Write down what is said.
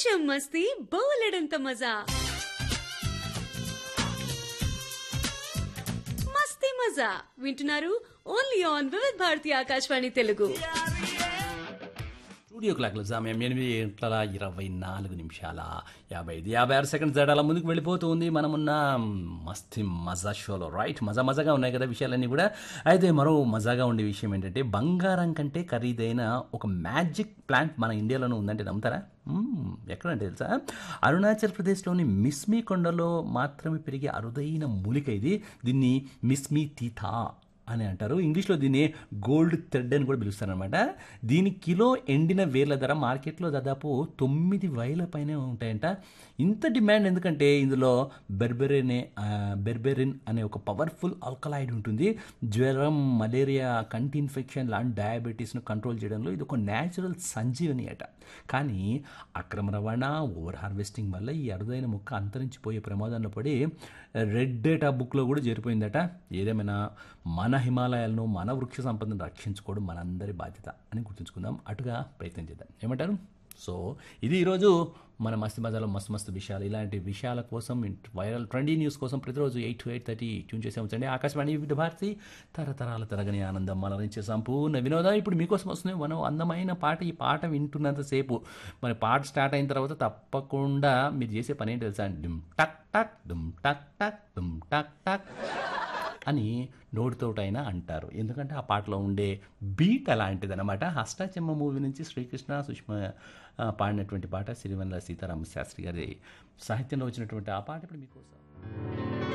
కొంచెం మస్తీ బోలెడంత మజా మస్తీ మజా వింటున్నారు only on Vividh Bharati Akashvani Telugu studio క్లాక్ల సమయం ఎనిమిది గంటల ఇరవై నాలుగు నిమిషాల యాభై ఐదు యాభై ఆరు సెకండ్స్ దాటాల ముందుకు వెళ్ళిపోతుంది మనమున్న మస్తీ మజా షోలో రైట్ మజా మజాగా ఉన్నాయి కదా విషయాలన్నీ కూడా అయితే మరో మజాగా ఉండే విషయం ఏంటంటే బంగారం కంటే ఖరీదైన ఒక మ్యాజిక్ ప్లాంట్ మన ఇండియాలోనే ఉందంటే నమ్ముతారా మ్మ్, ఎక్కడంటే తెలుసా అరుణాచల్ ప్రదేశ్లోని మిస్మీ కొండలో మాత్రమే పెరిగే అరుదైన మూలిక ఇది దీన్ని మిస్మీ తీథా అని అంటారు ఇంగ్లీష్లో దీన్ని గోల్డ్ థ్రెడ్ అని కూడా పిలుస్తారనమాట దీని కిలో ఎండిన వేర్ల ధర మార్కెట్లో దాదాపు తొమ్మిది వేల పైనే ఉంటాయంట ఇంత డిమాండ్ ఎందుకంటే ఇందులో బెర్బెరిన్ బెర్బెరిన్ అనే ఒక పవర్ఫుల్ ఆల్కలాయిడ్ ఉంటుంది జ్వరం మలేరియా కంటి ఇన్ఫెక్షన్ లాంటి డయాబెటీస్ను కంట్రోల్ చేయడంలో ఇది ఒక న్యాచురల్ సంజీవని అట కానీ అక్రమ రవాణా ఓవర్ హార్వెస్టింగ్ వల్ల ఈ అరుదైన మొక్క అంతరించిపోయే ప్రమాదంలో పడి రెడ్ డేటా బుక్లో కూడా చేరిపోయిందట ఏదేమైనా మన హిమాలయాలను మన వృక్ష సంపదను రక్షించుకోవడం మనందరి బాధ్యత అని గుర్తుంచుకుందాం అటుగా ప్రయత్నం చేద్దాం ఏమంటారు సో ఇది ఈరోజు మన మస్తు మజాలో మస్తు మస్తు విషయాలు ఇలాంటి విషయాల కోసం వైరల్ ట్రెండీ న్యూస్ కోసం ప్రతిరోజు eight to eight thirty tune చేసే ఉంచండి ఆకాశవాణి వివిధ భారతి తరతరాల తరగని ఆనందం మలరించే సంపూర్ణ వినోదం ఇప్పుడు మీకోసం వస్తుంది మనం అందమైన పాట ఈ పాట వింటున్నంతసేపు మరి పాట స్టార్ట్ అయిన తర్వాత తప్పకుండా మీరు చేసే పని ఏంటి తెలుసా డుమ్ టక్ టక్ డుమ్ టక్ టక్ డుమ్ టక్ టక్ అని నోటితోటైనా అంటారు ఎందుకంటే ఆ పాటలో ఉండే బీట్ అలాంటిది అనమాట హస్తాచెమ్మ మూవీ నుంచి శ్రీకృష్ణ సుష్మ ఆ, పాడినటువంటి పాట సిరివెన్నెల సీతారామ శాస్త్రి గారి సాహిత్యంలో వచ్చినటువంటి ఆ పాట ఇప్పుడు మీకోసం